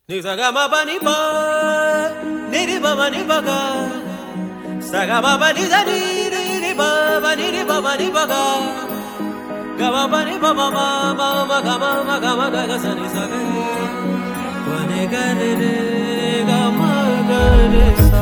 Ni sa ga ma pa ni pa, ni ri pa ma ni pa ga. Sa ga ma pa ni sa ni ri ri pa pa ni ri pa pa ni pa ga. Ga ma pa ni pa ma ma ma ma ga ma ma ga ma ga ga sa ni sa ga re. Pa ni ga re re ga ma ga re sa.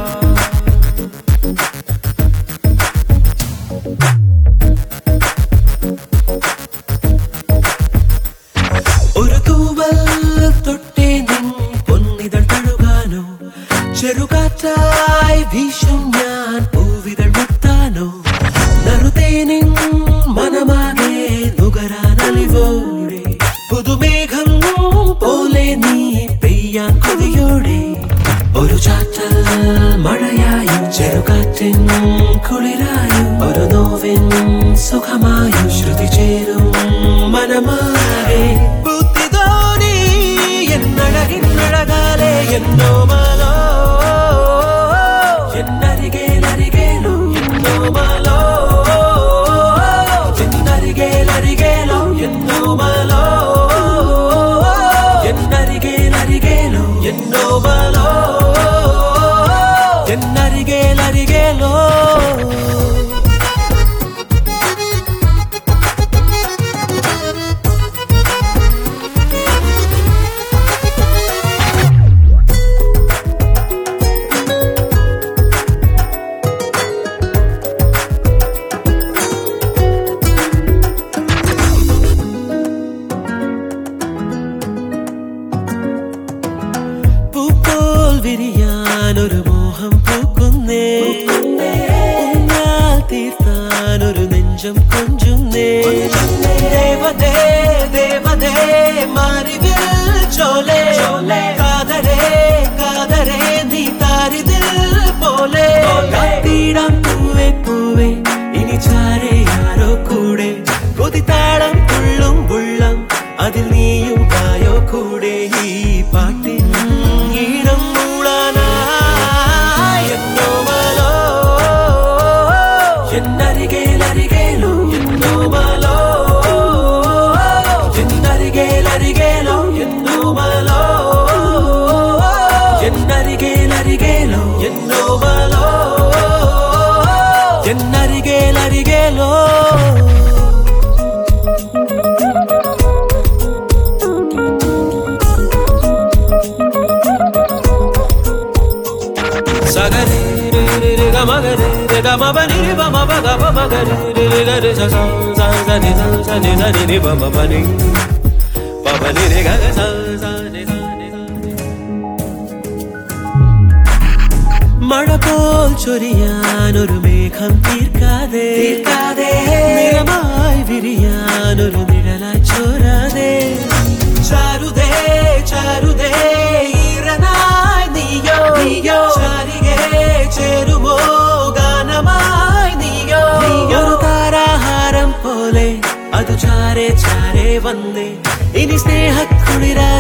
ഒരു തൂവൽ തൊട്ടേ നിൻ പൊന്നിതൾ തഴുകാനോ ചെറുകാറ്റായി വീശും ഞാൻ പൂവിതൾ മുത്താനോ നറുതേനിൻ മനമാകെ നുകരാൻ അലിവോടെ പുതുമേഘം പോലെ നീ പെയ്യാൻ കൊതിയോടെ ഒരു ചാറ്റൽ മഴയായും ചെറുകാറ്റിൻ കുളിരായും ഒരു നോവിൻ സുഖമായും ശ്രുതി ചേരും മനമാകെ ബുദ്ധിതോനി എന്നഴകിൻ അഴകാലെ എന്നോ മാലോ എന്നരികേലരികേലോ എന്നോ മാലോ എന്നരികേലരികേലോ എന്നോ മാലോ എന്നരികേലരികേലോ എന്നോ മാലോ എന്നരികേലരികേലോ പൂക്കോൽ വിരിയാൻ ഒരു മോഹം പൂക്കുന്നേ ഊഞ്ഞാൽ തീർത്താൻ ഒരു നെഞ്ചം കൊഞ്ചുന്നേ ദേവതേ ദേവതേ മാറിവിൽ ചോലേ കാതരേ കാതരേ നീ താരിതിൽ പോലെ കാത്തിടാം പൂവേ പൂവേ ഇനി ചാരേ ആരോ കൂടെ കൊതിത്താളം തുള്ളും ഉള്ളം അതിൽ നീയും കായോ കൂടെ ഈ പാട്ടിൻ ഈണം മൂളാനായി എന്നോ മാലോ എന്നരികേലരികേലോ എന്നോ മാലോ എന്നരികേലരികേലോ എന്നോ മാലോ എന്നരികേലരികേലോ എന്നോ മാലോ എന്നരികേലരികേലോ സഗരി ഗമഗരി ഗമപനി ബമ ബഗ ബമഗരി ഗരി സ സ സ സ നി സ സ നി സ നി നി ബമ പനി പപനി രി ഗ സ സ നി സ നി സ മഴ പോൽ ചൊരിയാൻ ഒരു മേഘം തീർക്കാതെ തീർക്കാതെ നിറമായി വിരിയാൻ ഒരു നിഴലായി ചോരാതെ ചാരുതേ ചാരുതേ ഈറനായി നീയോ നീയോ ചാരികെ ചേരുമോ ഗാനമായി നീയോ ഒരു താരാഹാരം പോലെ അത് ചാരെ ചാരെ വന്നേ ഇനി സ്നേഹക്കുളിരാ